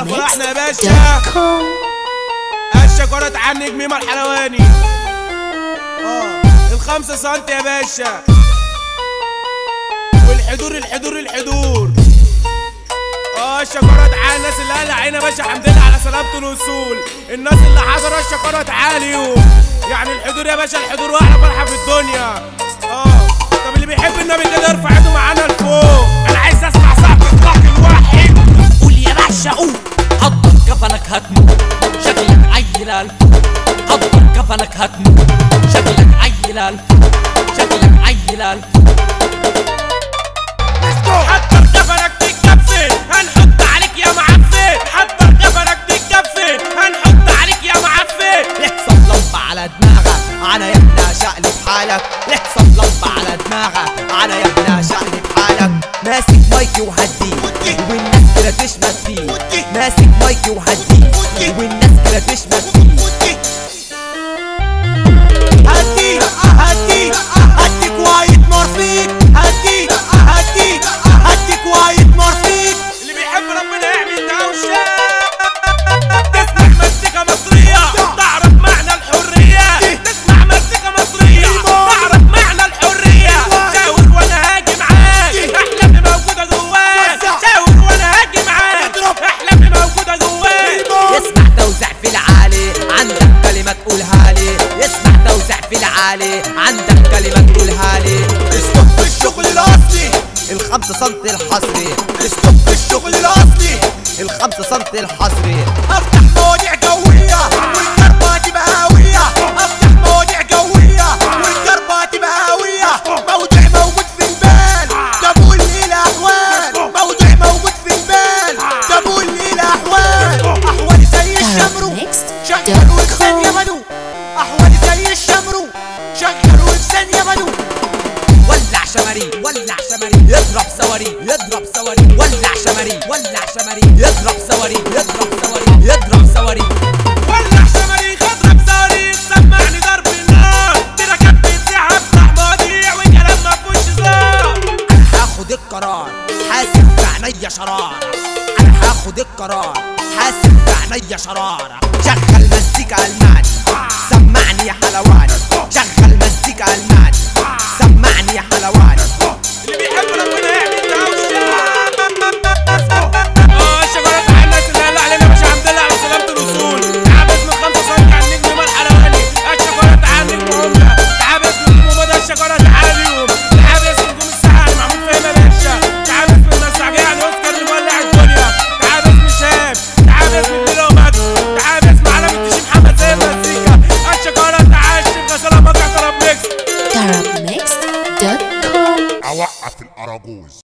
فرحنا يا باشا الشجرة عن نجم الحلواني اه الخمسة سنتي يا باشا والحضور الحضور الحضور اه الشجرة تعالى الناس اللي قال عينا باشا حمد لله على سلامة الوصول الناس اللي حضروا الشجرة تعالوا يعني الحضور يا باشا الحضور واحلى فرحة في الدنيا اه طب اللي بيحب النبي كده يرفع ايده معانا لفوق انا عايز اسمع صاحب اطلاق الواحد قول يا باشا قول حضر كفنك هتموت شكلك عيل الف حضر كفنك هتموت شكلك عيل الف شكلك عيل الف حضر كفنك تتكفن هنحط عليك يا معفن حضر كفنك تتكفن هنحط عليك يا معفن يحصل لمبة على دماغك انا يا ابني شقلب حالك يحصل لمبة على دماغك انا يا ابني شقلب حالك ماسك مايكي وهديه والناس كده تشمت فيه ماسك مايكي وهديه والناس كده تشمت فيه هديك هديك هديك وايد مورفين هديك هديك هديك وايد مورفين اللي بيحب ربنا يعمل دوشة تسمع مزيكا مصرية تعرف معنى الحرية تسمع مزيكا مصرية تعرف معنى الحرية شاور وانا هاجي معاك احلامي موجودة جواك شاور وانا هاجي معاك احلامي موجودة جواك يسمع توزيع في العالي عندك كلمة تقولها لي يسمع توزيع في العالي عندك كلمة تقولها لي ستوب الشغل الاصلي الخمسة سنت الحصري ستوب الشغل الاصلي الخمسة سنت الحصري افتح مواضيع قوية والضربة تبقى هاوية افتح مواضيع قوية والضربة تبقى هاوية موضوع موجود في البال قبول لي الاحوال موضوع موجود في البال قبول لي الاحوال احوالي زي الشمرو شغل وفي ثانية بدو احوالي زي الشمرو شغل وفي ثانية بدو ولع شماري ولع شماري يضرب سواري يضرب سواري ولع شماري ولع شماري يضرب سواري يضرب سواري يضرب سواري ولع شماريخ اضرب صواريخ سمعني ضرب النار تركب بتسيح افتح مواضيع وكلام ما فيهوش هزار انا هاخد القرار حاسب في عينيا شرارة انا هاخد القرار حاسب في عينيا شرارة شغل مزيكا الماني سمعني يا حلواني شغل مزيكا الماني سمعني يا حلواني اللي بيحب ربنا يعمل دوشة اه الشجرة على الناس اللي قال علينا باشا حمد لله على سلامة الوصول تعب اسم الخمسة سنتي على النجم مال حلواني الشجرة على النجم عملة تعب اسم النجوم ده الشجرة تعالى يوم تعب اسم نجوم الساحة محمود فهيم يا باشا تعب اسم المسرحية يعني اوسكار اللي مولع الدنيا تعب اسم شاب تعب اسم الدنيا ومجد تعب اسم علم التشي محمد زي المزيكا الشجرة تعال الشيخ غسالة مقع طرب ميكس Arabmix.com اوقف الاراجوز